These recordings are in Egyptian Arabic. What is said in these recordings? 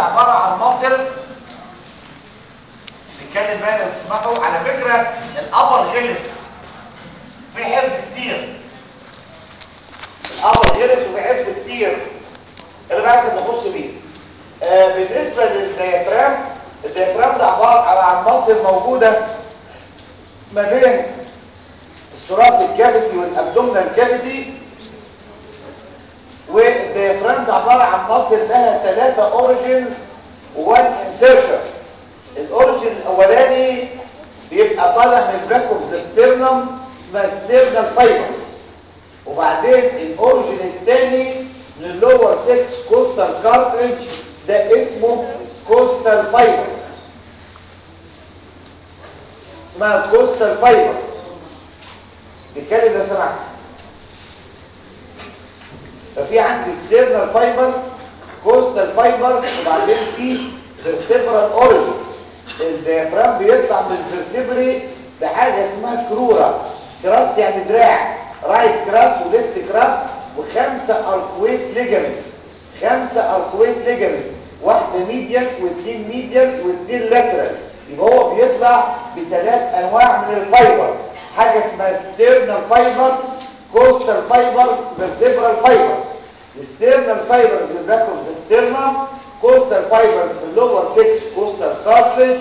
عباره عن مصل نتكلم بقى لو تسمحوا على فكره الابر غلس في حفظ كتير الابر غلس وفي حفظ كتير اللي بقى عايز نخش بيه آه بالنسبه للديافرام الديافرام ده عباره عن مصل موجوده ما بين الثراث الكافيتي والابدومينال كافيتي والديافرام ده عباره عن مصل لها ثلاثه اوريجينز وان انسيرشن الاوريجين الاولاني بيبقى طالع من الباك اوف ذا ستيرنم اسمها ستيرنال فايبرز وبعدين الاوريجين الثاني من اللور 6 كوستال كارتريج ده اسمه كوستال فايبرز اسمها كوستال فايبرز نتكلم لو سمحت ففي عندي ستيرنال فايبر كوستال فايبر وبعدين في فيرتبرال اوريجين الديافرام بيطلع من الفيرتبري بحاجه اسمها كرورة كراس يعني دراع رايت كراس وليفت كراس وخمسه اركويت ليجامنتس خمسه اركويت ليجامنتس واحده ميديال واثنين ميديال واثنين لاترال يبقى هو بيطلع بثلاث انواع من الفايبرز حاجه اسمها ستيرنال فايبر كوستال فايبر فيرتبرال فايبر الستيرنال فايبر في الباك اوف ذا ستيرنم كوستال فايبر في اللور 6 كوستال كارتلج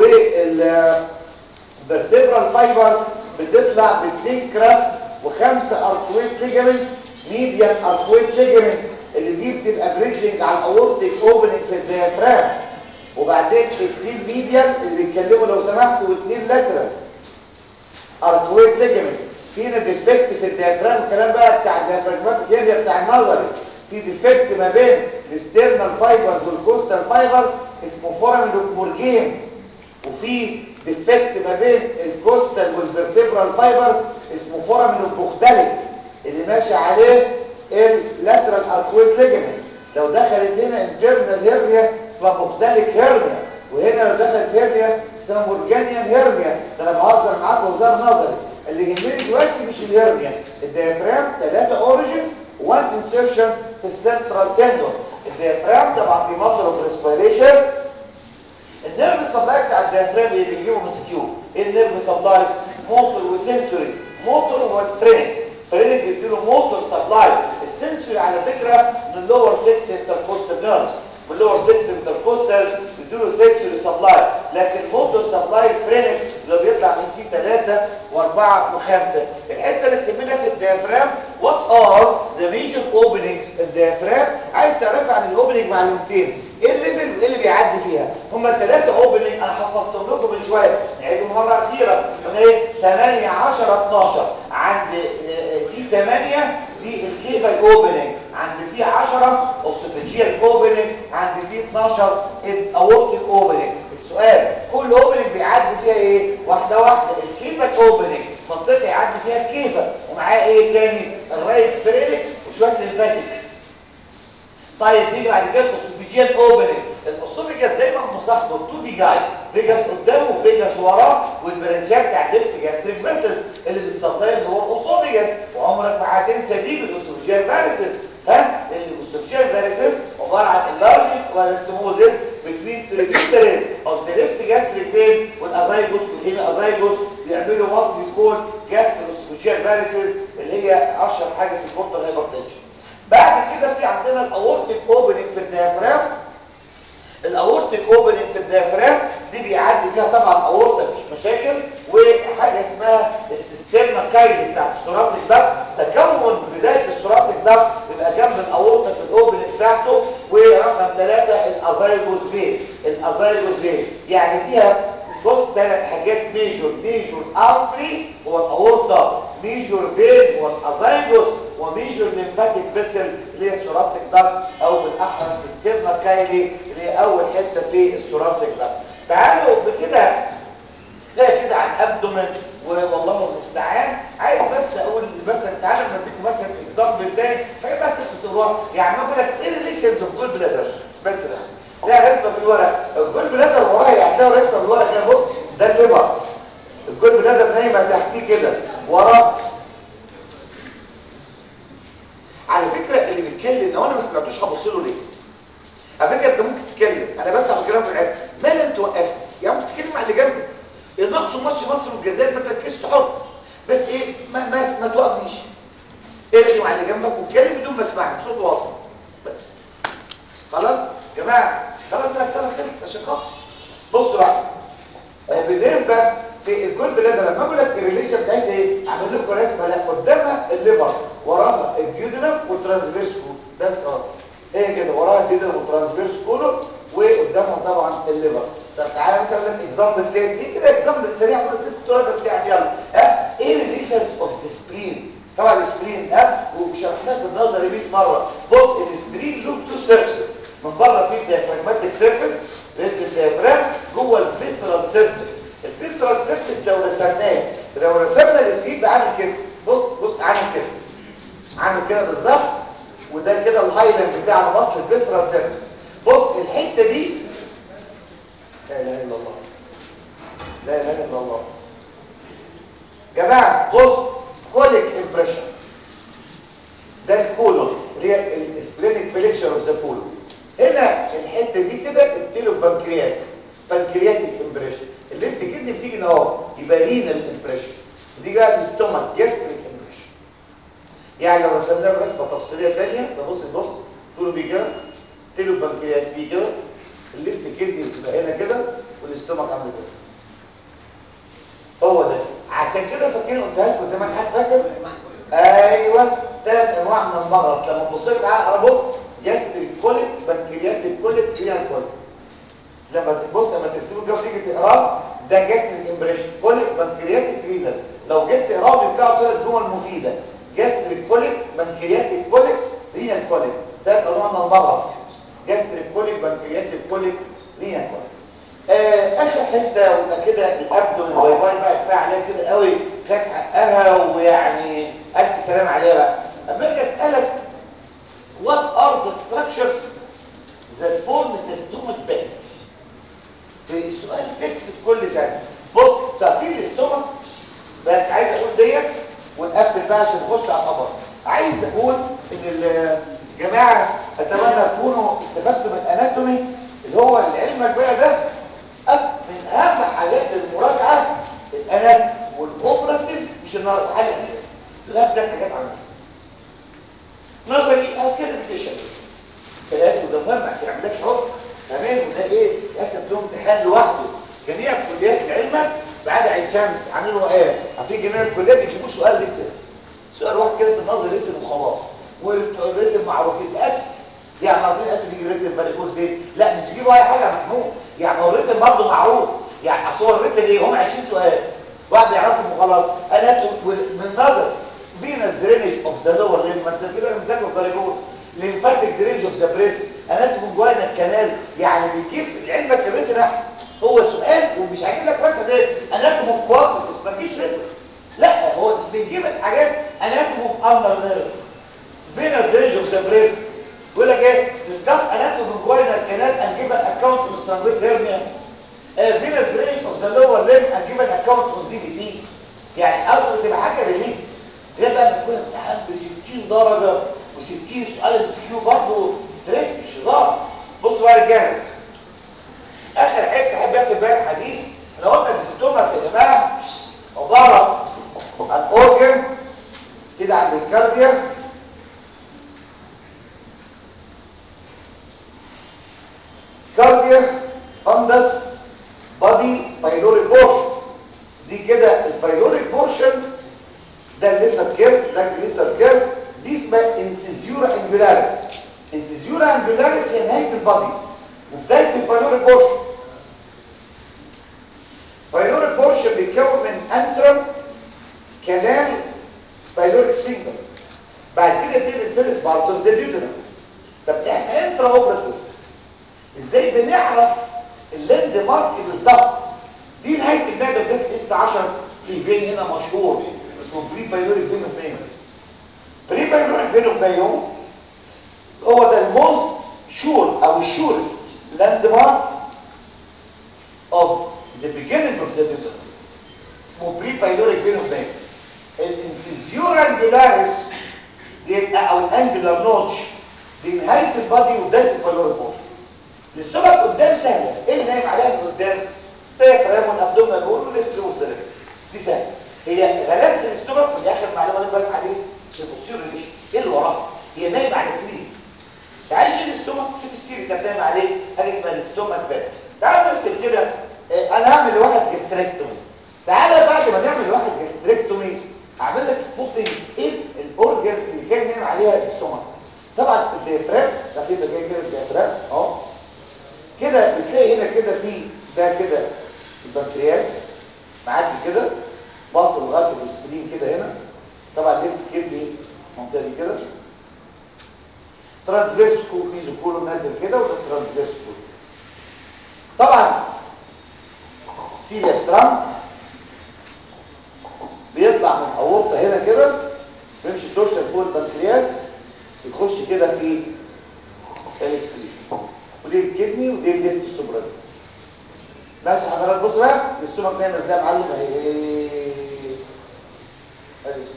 والفيرتبرال فايبر بتطلع باثنين كراس وخمسه اركويت ليجامنت ميديان اركويت ليجامنت اللي دي بتبقى بريدجنج على الاورتيك اوبننج في الديافرام وبعدين اثنين ميديان اللي بيتكلموا لو سمحتوا واثنين لاترال اركويت ليجامنت فينا ديفكت في الديافرام الكلام بقى بتاع الديافراجماتيك اريا بتاع النظري في ديفكت ما بين الستيرنال فايبرز والكوستال فايبرز اسمه فورامين مورجين وفي ديفكت ما بين الكوستال والفيرتبرال فايبرز اسمه فورامين بوختاليك اللي ماشي عليه اللاترال اركويت ليجمنت لو دخلت هنا انترنال هيرنيا اسمها بوختاليك هيرنيا وهنا لو دخلت هيرنيا اسمها مورجانيان هيرنيا ده انا بهزر معاك وزار نظري اللي يهمني دلوقتي مش الهيرنيا الديافرام ثلاثه اوريجين وان انسيرشن في السنترال تندون الديافرام طبعا في مصر اوف ريسبيريشن النيرف سبلاي بتاع الديافرام اللي بيجيبه مسكيو ايه النيرف سبلاي موتور وسنسوري موتور هو الفرين فرين بيديله موتور سبلاي السنسوري على فكره من اللور 6 انتركوستال نيرفز من اللور 6 انتركوستال بيديله سنسوري سبلاي لكن موتور سبلاي فرينك اللي بيطلع من سي 3 و4 و5 الحته اللي تهمنا في الديافرام وات ار ذا ميجر اوبننج الديافرام عايز تعرف عن الاوبننج معلومتين ايه الليفل وايه اللي بيعدي فيها هما الثلاثه اوبننج انا حفظتهم لكم من شويه نعيدهم مره اخيره قلنا ايه 8 10 12 عند تي 8 دي الكيفال اوبننج عند تي 10 اوكسيفيجيال اوبننج عند تي 12 الاورتيك اوبننج السؤال كل اوبننج بيعدي فيها ايه واحده واحده الكيفال اوبننج منطقه يعدي فيها الكيفه ومعاه ايه تاني الرايت فريلك وشويه ليمفاتكس طيب نيجي بعد كده الاسوفيجيال اوبننج الاسوفيجاس دايما مصاحبه تو فيجاي فيجاس قدامه وفيجاس وراه والبرانشات بتاع الليفت جاستريك فيسلز اللي بيسبلاي اللي هو الاسوفيجاس وعمرك ما هتنسى دي بالاسوفيجيال فاريسز ها الاسوفيجيال فاريسز عباره عن اللارج والستموزيس بتوين تريبيوتريز او ذا ليفت جاستريك فين والازايجوس والهيمي ازايجوس بيعملوا وات بيكون جاستروسوفيجيال فاريسز اللي هي اشهر حاجه في البورتال هايبرتنشن بعد كده في عندنا الاورتيك اوبننج في الديافرام الاورتيك اوبننج في الديافرام دي بيعدي فيها طبعا اورتا مفيش مشاكل وحاجه اسمها السيسترنا كايلي بتاعت الثوراسيك ده تكون بدايه الثوراسيك ده بيبقى جنب الاورتا في الاوبننج بتاعته ورقم ثلاثه الازايجوس فين الازايجوس فين يعني فيها بص ثلاث حاجات ميجور ميجور ارتري هو الاورتا ميجور فين هو الازايجوس وميجور ليمفاتيك فيسل اللي هي الثوراسيك داكت او بالاحرى السيسترنا كايلي اللي هي اول حته في الثوراسيك داكت تعالوا بكده ده كده عن ابدومن والله المستعان عايز بس اقول مثلا تعالى لما اديكم مثلا اكزامبل تاني حاجه بس بتقروها يعني بقول لك ايه الريليشنز اوف جول بلادر مثلا ده رسمه في الورق الجول بلادر ورايا هتلاقوا رسمه في الورق كده بص ده الليفر الجول بلادر نايمه تحتيه كده ورا على فكره اللي بيتكلم لو انا ما سمعتوش هبص له ليه على فكره انت ممكن تتكلم انا بس على الكلام في الاسم ما لم توقفني يا عم تتكلم على اللي جنبك النقص ماتش مصر والجزائر ما تركزش حر بس ايه ما ما, ما توقفنيش ارغي مع اللي جنبك واتكلم بدون ما اسمعك بصوت واطي بس خلاص يا جماعه خلاص بقى السنه خلصت عشان خاطر بصوا بقى آه، بالنسبه في الكل بلاد لما بقول لك الريليشن بتاعتها ايه اعمل لكم رسمه لا قدامها الليفر وراها الديودنم والترانسفيرس كول بس اه هي كده وراها الديودنم والترانسفيرس كول وقدامها طبعا الليفر طب تعالى مثلا اقول لك اكزامبل تاني دي كده اكزامبل سريع كده ست دكتوره بس يعني يلا ها ايه ريليشن اوف سبرين طبعا السبرين ها وشرحناه في النظري 100 مره بص السبرين له تو سيرفيسز من بره في ديافراجماتيك سيرفيس ريت الديافرام جوه الفيسرال سيرفيس الفيسرال سيرفيس لو رسمناه لو رسمنا السبرين بقى عامل كده بص بص عامل كده عامل كده بالظبط وده كده الهايلاند بتاع مصر الفيسرال سيرفيس بص الحته دي لا اله الا الله لا اله الا الله جماعه بص كوليك امبريشن ده الكولون اللي هي السبلينيك فليكشر اوف ذا كولون هنا الحته دي كده التيلو بانكرياس بانكرياتيك امبريشن الليفت كدني بتيجي هنا اهو يبقى رينال امبريشن ودي بقى الستومك جاستريك امبريشن يعني لو رسمناها رسمه تفصيليه ثانيه ده بص بص طوله بيه كده تيلو بانكرياس بيه كده الليفت كدني بتبقى هنا كده والاستومك عامل كده هو ده عشان كده فاكرين قلتها لكم زمان حد فاكر ايوه ثلاث انواع من المغص لما تبص لي تعالى انا بص جاستريك كوليك بنكرياتيك كوليك رينال كوليك لما تبص لما ترسمه كده وتيجي تقراه ده جاستريك امبريشن كوليك بنكرياتيك رينال لو جيت تقراه بيطلعوا ثلاث جمل مفيده جاستريك كوليك بنكرياتيك كوليك رينال كوليك ثلاث انواع من المغص جاستريك كوليك بنكرياتيك كوليك رينال كوليك آه اخر حته ويبقى كده الابدون الواي باي بقى كفايه عليها كده قوي خد حقها ويعني الف سلام عليها بقى اما اجي اسالك what are the structures that form the stomach belt في سؤال فيكس في كل سنه بص تقفيل الاستومك بس عايز اقول ديت ونقفل بقى عشان نخش على الخبر عايز اقول ان الجماعه اتمنى تكونوا استفدتوا من الاناتومي اللي هو علمك بقى ده من اهم حاجات المراجعه الاناتومي والاوبراتيف مش النهارده حل اسئله لا ده حاجات عندنا نظري او كلمتيشن ثلاثه وده مهم عشان ما عندكش عذر تمام وده ايه للاسف له امتحان لوحده جميع كليات العلم بعد عين شمس عاملين ايه في جميع الكليات بيجيبوا سؤال ريتم سؤال واحد كده في النظر ريتم وخلاص والريتم معروفين بس يعني عارفين قد بيجي ريتم باريكوز ليه لا مش بيجيبوا اي حاجه محمود يعني هو الريتم برضه معروف يعني اصل هو الريتم ايه هم 20 سؤال واحد يعرفهم غلط انا من نظر فينس درينج اوف ذا لور لين ما انت كده مذاكر باريكوز ليمفاتيك درينج اوف ذا بريست اناتوم جوانا الكنال يعني بيجيب في علمك الريتم احسن هو سؤال ومش هجيب لك مثلا ايه اناتوم اوف كوارتس ما تجيش ريتم لا هو بيجيب الحاجات اناتوم اوف اندر نيرف فينس درينج اوف ذا بريست يقول لك ايه discuss anatomy of inguinal canal and give an account on strangulate hernia uh, venous drainage of the lower limb and give an account on DVT يعني اول تبقى حاجه بليك غير بقى لما يكون امتحان ب 60 درجه و60 سؤال مسكينه برضه ستريس مش هزار بصوا بقى يا رجاله اخر حته احب اخد بالي الحديث احنا قلنا الاستومك يا جماعه عباره عن اورجن كده عند الكارديا كارديا فندس بادي بايلوريك بورشن دي كده البايلوريك بورشن ده الليسر كيرف ده جليتر كيرف دي اسمها انسيزيورا انجولاريس انسيزيورا انجولاريس هي نهايه البادي وبدايه البايلوريك بورشن بايلوريك بورشن بيتكون من انترم كانال بايلوريك سفنكتر بعد كده تيجي الفيرست بارت اوف ذا ديوتنم طب احنا انترا اوبراتيف ازاي بنعرف اللاند مارك بالظبط دي نهايه المعده بتاعت اس 10 في فين هنا مشهور اسمه بري بايلوريك فين اوف بايون بري بايلوريك فين اوف بايون هو ده الموست شور او الشورست لاند مارك اوف ذا beginning اوف ذا development اسمه بري بايلوريك فين اوف بايون الانسيزيور انجولاريس بيبقى او الانجولار نوتش دي نهايه البادي وبدايه البايلوريك بورشن للسمك قدام ابدومينال وول وليفت وول دي سهله هي غلاسه الاستومك ودي اخر معلومه نبقى عليه في البوستيريور ريليشن ايه اللي وراها هي نايمه على السرير تعالي شوف الاستومك شوف السرير كانت نايمه عليه حاجه اسمها الاستومك باد تعال نرسم كده آه، انا هعمل لواحد جاستريكتومي تعالى بعد ما نعمل لواحد جاستريكتومي هعمل لك سبوتنج ايه الاورجن اللي كان نايم عليها الاستومك طبعا الديافرام ده في جاي كده الديافرام اهو كده بتلاقي هنا كده في ده كده البنكرياس معدي كده باصل لغايه السبرين كده هنا طبعا ليفت كدني المنطقه دي كده ترانسفيرس كول ميزو كولو نازل كده وده ترانسفيرس كول طبعا السيليا ترامب بيطلع من اورطه هنا كده بيمشي تورشن فوق البنكرياس يخش كده في السبرين ودي الكدني ودي الليفت سوبرا ماشي حضرتك بص بقى الاستومك نايم ازاي يا معلم اهي ادي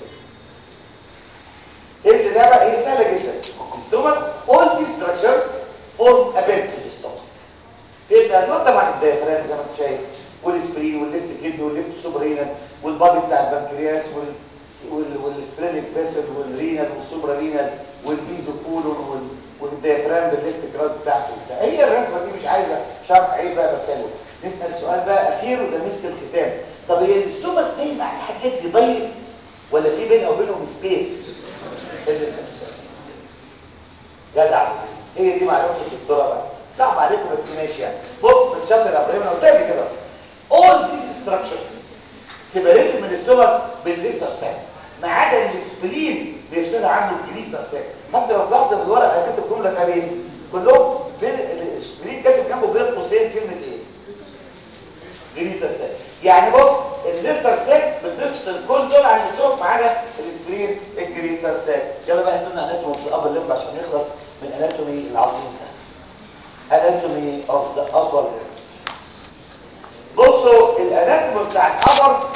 فهمت ده بقى ايه سهله جدا الاستومك all these structures form a bed to the stomach فهمت هتقول طبعا الديافرام زي ما انت شايف والسبرين والليفت كدني والليفت سوبرينال والبادي بتاع البنكرياس وال وال والسبرينيك فيسل والرينال والسوبرارينال والميزوكولون وال والديافرام بالليفت كراس بتاعته وبتاع. هي الرسمه دي مش عايزه شرح عيب بقى بس حلو نسال سؤال بقى اخير وده مسك الختام طب هي الاستومك نايمه على الحاجات دي دايركت ولا في بينها وبينهم سبيس جدع هي دي معلومه الدكتوره بقى صعب عليكم بس ماشي يعني بص بس شاطر يا ابراهيم انا قلت لك كده all these structures separated من الاستومك بالليسر ساك ما عدا السبلين بيفصلها عنه الجليتر ساك حتى لو تلاحظ في الورق انا كاتب جمله كمان كلهم بين السبلين كاتب جنبه بين قوسين كلمه ايه جليتر ساك يعني بص الليسر ساك بتفصل كل دول عن الاستومك ما عدا السبلين الجليتر ساك يلا بقى هاتوا لنا اناتومي اوف ذا ابر ليمب عشان نخلص من اناتومي العظيم ده اناتومي اوف ذا ابر ليمب بصوا الاناتومي بتاع الابر